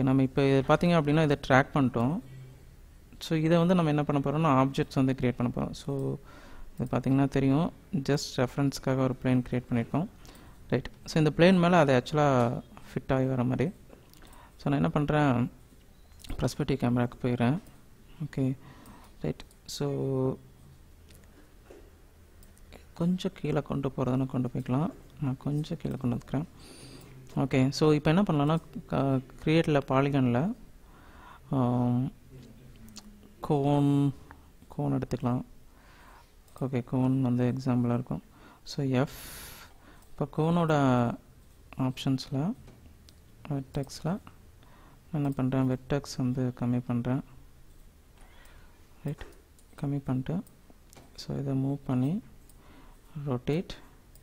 okay நம்ம இப்போ இது பார்த்தீங்க அப்படின்னா இதை ட்ராக் பண்ணிட்டோம் ஸோ இதை வந்து நம்ம என்ன பண்ண போகிறோம்னா ஆப்ஜெக்ட்ஸ் வந்து க்ரியேட் பண்ண போகிறோம் ஸோ இது பார்த்தீங்கன்னா தெரியும் ஜஸ்ட் ரெஃபரன்ஸ்க்காக ஒரு பிளேன் க்ரியேட் பண்ணியிருக்கோம் ரைட் ஸோ இந்த பிளேன் மேலே அதை ஆக்சுவலாக ஃபிட் ஆகி வர மாதிரி ஸோ நான் என்ன பண்ணுறேன் ப்ரெஸ்பெக்டிவ் கேமராவுக்கு போயிடுறேன் ஓகே ரைட் ஸோ கொஞ்சம் கீழே கொண்டு போகிறதுன்னு கொண்டு போய்க்கலாம் நான் கொஞ்சம் கீழே கொண்டு வந்துக்கிறேன் ஓகே ஸோ இப்போ என்ன பண்ணலான்னா க்ரியேட்டில் பாலிகனில் கோன் கோன் எடுத்துக்கலாம் ஓகே கோன் வந்து எக்ஸாம்பிளாக இருக்கும் ஸோ எஃப் இப்போ கோனோட ஆப்ஷன்ஸில் வெட்டெக்ஸில் என்ன பண்ணுறேன் வெட்டெக்ஸ் வந்து கம்மி பண்ணுறேன் ரைட் கம்மி பண்ணிட்டு ஸோ இதை மூவ் பண்ணி rotate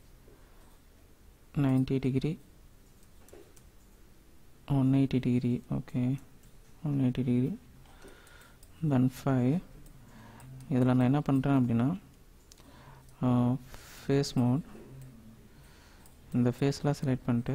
90 degree 180 degree okay 180 degree then 5 இதில் நான் என்ன பண்ணுறேன் அப்படின்னா ஃபேஸ் மோட் இந்த ஃபேஸ்லாம் செலக்ட் பண்ணிட்டு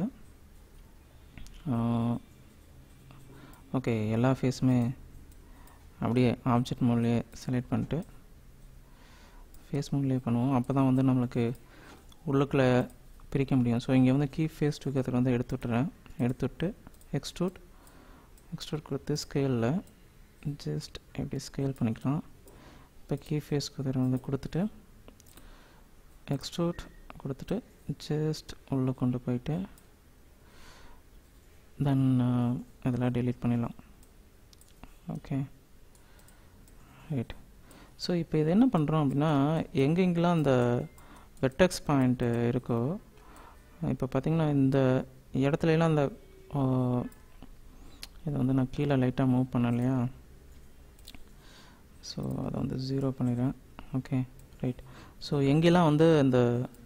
ஓகே எல்லா ஃபேஸுமே அப்படியே ஆப்ஜெக்ட் மோட்லேயே செலக்ட் பண்ணிட்டு ஃபேஸ் மோட்லேயே பண்ணுவோம் அப்போ தான் வந்து நம்மளுக்கு உள்ளுக்குள்ளே பிரிக்க முடியும் ஸோ இங்கே வந்து கீ ஃபேஸ் டுகெதர் வந்து எடுத்து விட்டுறேன் எடுத்துவிட்டு எக்ஸ்ட்ரூட் எக்ஸ்ட்ரூட் கொடுத்து ஸ்கேலில் ஜஸ்ட் எப்படி ஸ்கேல் பண்ணிக்கலாம் இப்போ கீ ஃபேஸ் குதிரை வந்து கொடுத்துட்டு எக்ஸ்ட்ரூட் கொடுத்துட்டு ஜஸ்ட் உள்ளே கொண்டு போயிட்டு தென் இதெல்லாம் டெலீட் பண்ணிடலாம் ஓகே ரைட் ஸோ இப்போ இது என்ன பண்ணுறோம் அப்படின்னா எங்கெங்கெல்லாம் அந்த வெட்டெக்ஸ் பாயிண்ட்டு இருக்கோ இப்போ பார்த்திங்கன்னா இந்த இடத்துலலாம் அந்த இதை வந்து நான் கீழே லைட்டாக மூவ் பண்ணேன் இல்லையா ஸோ அதை வந்து ஜீரோ பண்ணிடுறேன் ஓகே ரைட் ஸோ எங்கெல்லாம் வந்து இந்த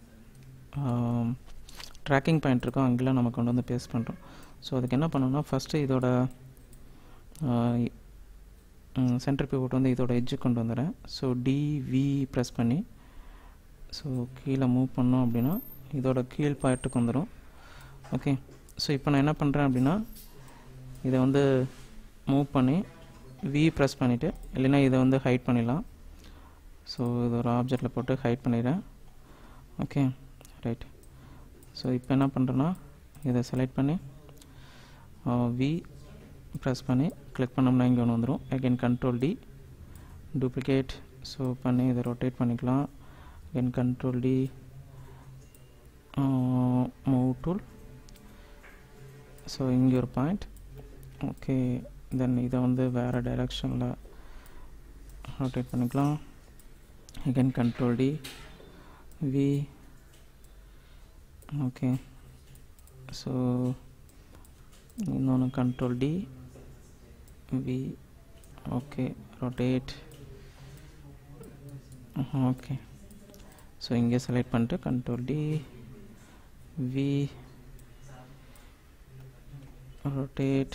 ட்ராக்கிங் பாயிண்ட் இருக்கோ அங்கெல்லாம் நம்ம கொண்டு வந்து பேஸ்ட் பண்ணுறோம் ஸோ அதுக்கு என்ன பண்ணணும்னா ஃபஸ்ட்டு இதோட சென்டர் பிவோட் வந்து இதோட எட்ஜு கொண்டு வந்துடுறேன் ஸோ டிவி ப்ரெஸ் பண்ணி ஸோ கீழே மூவ் பண்ணோம் அப்படின்னா இதோட கீழ் பாயிண்ட்டுக்கு வந்துடும் ஓகே ஸோ இப்போ நான் என்ன பண்ணுறேன் அப்படின்னா இதை வந்து மூவ் பண்ணி வி ப்ரெஸ் பண்ணிவிட்டு இல்லைன்னா இதை வந்து ஹைட் பண்ணிடலாம் ஸோ இது ஒரு ஆப்ஜெக்டில் போட்டு ஹைட் பண்ணிடுறேன் ஓகே ரைட் ஸோ இப்போ என்ன பண்ணுறேன்னா இதை செலக்ட் பண்ணி வி ப்ரெஸ் பண்ணி கிளிக் பண்ணோம்னா இங்கே ஒன்று வந்துடும் again control D duplicate so பண்ணி இதை ரொட்டேட் பண்ணிக்கலாம் again control D move tool so இங்கே ஒரு பாயிண்ட் ஓகே தென் இதை வந்து வேறு டைரெக்ஷனில் ரொட்டேட் பண்ணிக்கலாம் again control D V okay so இன்னொன்று control D V okay rotate okay so இங்கே செலக்ட் பண்ணிட்டு control D V rotate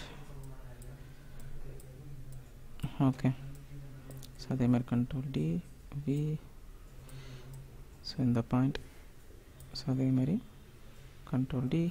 okay so அதே மாதிரி கண்ட்ரோல் டி வி ஸோ இந்த பாயிண்ட் ஸோ அதே மாதிரி கண்ட்ரோல் டி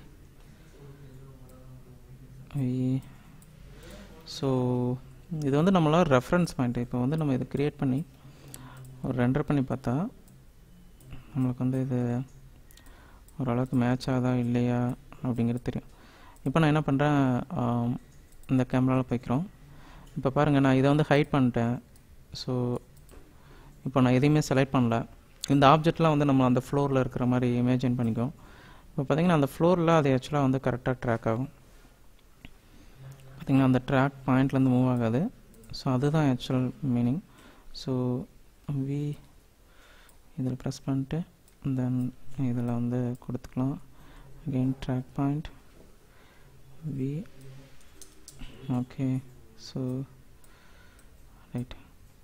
வி ஸோ இது வந்து நம்மளால் ரெஃபரன்ஸ் பாயிண்ட் இப்போ வந்து நம்ம இதை க்ரியேட் பண்ணி ஒரு ரெண்டர் பண்ணி பார்த்தா நம்மளுக்கு வந்து இது ஓரளவுக்கு மேட்ச் ஆகுதா இல்லையா அப்படிங்கிறது தெரியும் இப்போ நான் என்ன பண்ணுறேன் இந்த கேமராவில் போய்க்கிறோம் இப்போ பாருங்கள் நான் இதை வந்து ஹைட் பண்ணிட்டேன் ஸோ இப்போ நான் எதையுமே செலக்ட் பண்ணல இந்த ஆப்ஜெக்ட்லாம் வந்து நம்ம அந்த ஃப்ளோரில் இருக்கிற மாதிரி இமேஜின் பண்ணிக்கும் இப்போ பார்த்திங்கன்னா அந்த ஃப்ளோரில் அது ஆக்சுவலாக வந்து கரெக்டாக ட்ராக் ஆகும் பார்த்திங்கன்னா அந்த ட்ராக் பாயிண்ட்லேருந்து மூவ் ஆகாது ஸோ அதுதான் ஆக்சுவல் மீனிங் ஸோ வி இதில் ப்ரெஸ் பண்ணிட்டு தென் இதில் வந்து கொடுத்துக்கலாம் again drag point V okay so right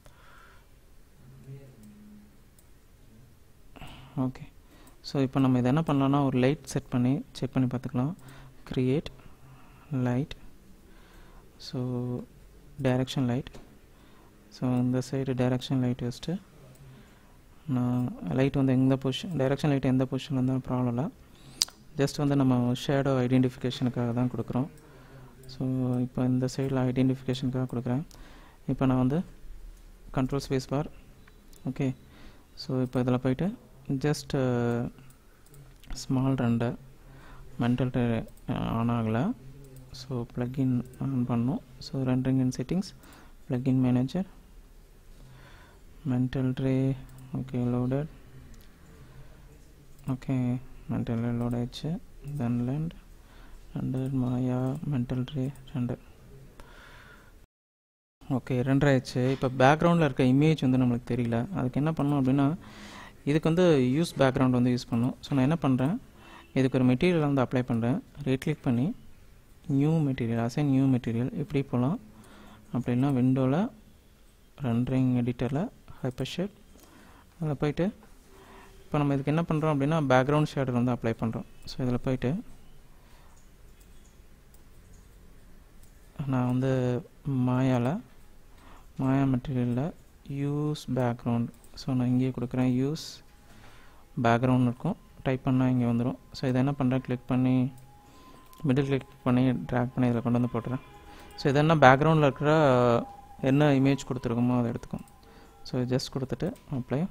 okay so இப்போ நம்ம இதை என்ன பண்ணலாம்னா ஒரு லைட் செட் பண்ணி செக் பண்ணி பார்த்துக்கலாம் create light so direction light so இந்த சைடு டைரக்ஷன் லைட் வச்சுட்டு நான் லைட் வந்து எந்த பொசிஷன் டைரக்ஷன் லைட் எந்த பொசிஷனில் இருந்தாலும் ப்ராப்ளம் இல்லை ஜஸ்ட் வந்து நம்ம ஷேடோ ஐடென்டிஃபிகேஷனுக்காக தான் கொடுக்குறோம் ஸோ இப்போ இந்த சைடில் ஐடென்டிஃபிகேஷனுக்காக கொடுக்குறேன் இப்போ நான் வந்து control space bar okay so இப்போ இதில் போயிட்டு just small render mental on ஆகலை ஸோ ப்ளக்இன் ஆன் பண்ணோம் so rendering in settings plugin manager mental ray okay loaded okay mental ray load ஆயிடுச்சு then land render Maya mental ray render okay render ஆயிடுச்சு இப்போ பேக்ரவுண்டில் இருக்க image வந்து நம்மளுக்கு தெரியல அதுக்கு என்ன பண்ணணும் அப்படின்னா இதுக்கு வந்து யூஸ் பேக்ரவுண்ட் வந்து யூஸ் பண்ணும் ஸோ நான் என்ன பண்ணுறேன் இதுக்கு ஒரு மெட்டீரியல் வந்து அப்ளை பண்ணுறேன் ரைட் கிளிக் பண்ணி new material assign new material இப்படி போகலாம் அப்படின்னா விண்டோவில் ரெண்டரிங் எடிட்டரில் ஹைப்பர் ஷேப் அதில் போயிட்டு இப்போ நம்ம இதுக்கு என்ன பண்ணுறோம் அப்படின்னா பேக்ரவுண்ட் ஷேடர் வந்து அப்ளை பண்ணுறோம் ஸோ இதில் போயிட்டு நான் வந்து மாயாவில் மாயா மெட்டீரியலில் யூஸ் பேக்ரவுண்ட் ஸோ நான் இங்கேயே கொடுக்குறேன் யூஸ் பேக்ரவுண்ட் இருக்கும் டைப் பண்ணால் இங்கே வந்துடும் ஸோ இதை என்ன பண்ணுறேன் கிளிக் பண்ணி மிடில் கிளிக் பண்ணி ட்ராக் பண்ணி இதில் கொண்டு வந்து போட்டுறேன் ஸோ இது என்ன பேக்ரவுண்டில் இருக்கிற என்ன இமேஜ் கொடுத்துருக்கோமோ அதை எடுத்துக்கும் ஸோ ஜஸ்ட் கொடுத்துட்டு அப்ளை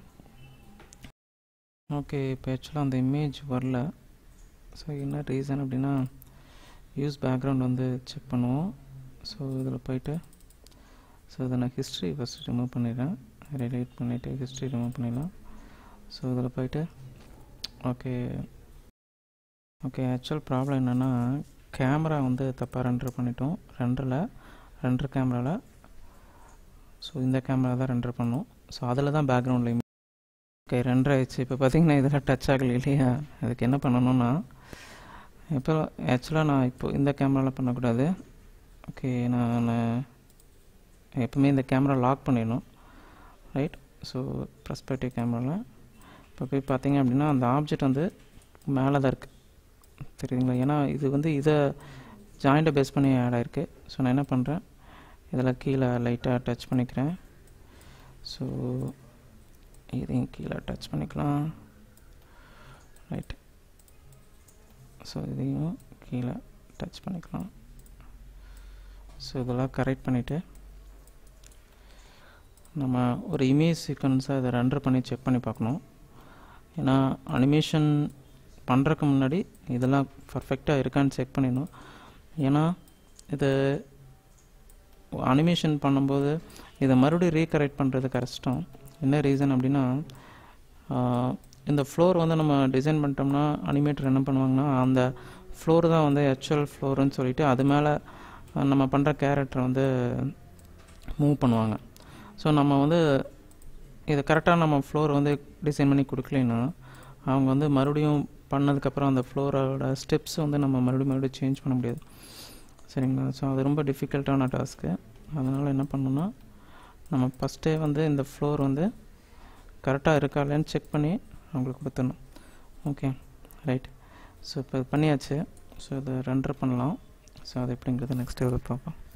ஓகே இப்போ ஆக்சுவலாக அந்த இமேஜ் வரல ஸோ என்ன ரீசன் அப்படின்னா யூஸ் பேக்ரவுண்ட் வந்து செக் பண்ணுவோம் ஸோ இதில் போயிட்டு ஸோ இதை நான் ஹிஸ்ட்ரி ஃபஸ்ட்டு ரிமூவ் பண்ணிடுறேன் ரிலேட் பண்ணிவிட்டு ஹிஸ்ட்ரி ரிமூவ் பண்ணிடலாம் ஸோ இதில் போயிட்டு ஓகே ஓகே ஆக்சுவல் ப்ராப்ளம் என்னென்னா கேமரா வந்து தப்பாக ரெண்டர் பண்ணிட்டோம் ரெண்டரில் ரெண்டர் கேமராவில் ஸோ இந்த கேமரா தான் ரெண்டர் பண்ணோம் ஸோ அதில் தான் பேக்ரவுண்டில் ஓகே ரெண்டர் ஆயிடுச்சு இப்போ பார்த்தீங்கன்னா இதில் டச் ஆகலை இல்லையா அதுக்கு என்ன பண்ணணும்னா இப்போ ஆக்சுவலாக நான் இப்போ இந்த கேமராவில் பண்ணக்கூடாது ஓகே நான் எப்பவுமே இந்த கேமரா லாக் பண்ணிடணும் ரைட் ஸோ ப்ரெஸ்பெக்டிவ் கேமராவில் இப்போ போய் பார்த்தீங்க அப்படின்னா அந்த ஆப்ஜெக்ட் வந்து மேலே தான் இருக்குது தெரியுதுங்களா ஏன்னா இது வந்து இதை ஜாயிண்ட்டை பேஸ் பண்ணி ஆட் ஆகிருக்கு ஸோ நான் என்ன பண்ணுறேன் இதில் கீழே லைட்டாக டச் பண்ணிக்கிறேன் ஸோ இதையும் கீழே டச் பண்ணிக்கலாம் ரைட் ஸோ இதையும் கீழே டச் பண்ணிக்கலாம் ஸோ இதெல்லாம் கரெக்ட் பண்ணிவிட்டு நம்ம ஒரு இமேஜ் சீக்வன்ஸை இதை ரெண்டர் பண்ணி செக் பண்ணி பார்க்கணும் ஏன்னா அனிமேஷன் பண்ணுறதுக்கு முன்னாடி இதெல்லாம் பர்ஃபெக்டாக இருக்கான்னு செக் பண்ணிடணும் ஏன்னா இது அனிமேஷன் பண்ணும்போது இதை மறுபடியும் ரீகரெக்ட் பண்ணுறது கஷ்டம் என்ன ரீசன் அப்படின்னா இந்த ஃப்ளோர் வந்து நம்ம டிசைன் பண்ணிட்டோம்னா அனிமேட்டர் என்ன பண்ணுவாங்கன்னா அந்த ஃப்ளோர் தான் வந்து ஆக்சுவல் ஃப்ளோருன்னு சொல்லிட்டு அது மேலே நம்ம பண்ணுற கேரக்டரை வந்து மூவ் பண்ணுவாங்க ஸோ நம்ம வந்து இதை கரெக்டாக நம்ம ஃப்ளோர் வந்து டிசைன் பண்ணி கொடுக்கலைன்னா அவங்க வந்து மறுபடியும் பண்ணதுக்கப்புறம் அந்த ஃப்ளோரோட ஸ்டெப்ஸ் வந்து நம்ம மறுபடியும் மறுபடியும் சேஞ்ச் பண்ண முடியாது சரிங்களா ஸோ அது ரொம்ப டிஃபிகல்ட்டான டாஸ்க்கு அதனால் என்ன பண்ணணும்னா நம்ம ஃபஸ்ட்டே வந்து இந்த ஃப்ளோர் வந்து கரெக்டாக இருக்கா இல்லையான்னு செக் பண்ணி அவங்களுக்கு கொடுத்துடணும் ஓகே ரைட் ஸோ இப்போ இது பண்ணியாச்சு ஸோ இதை ரெண்டர் பண்ணலாம் ஸோ அது எப்படிங்கிறது நெக்ஸ்ட் பார்ப்போம்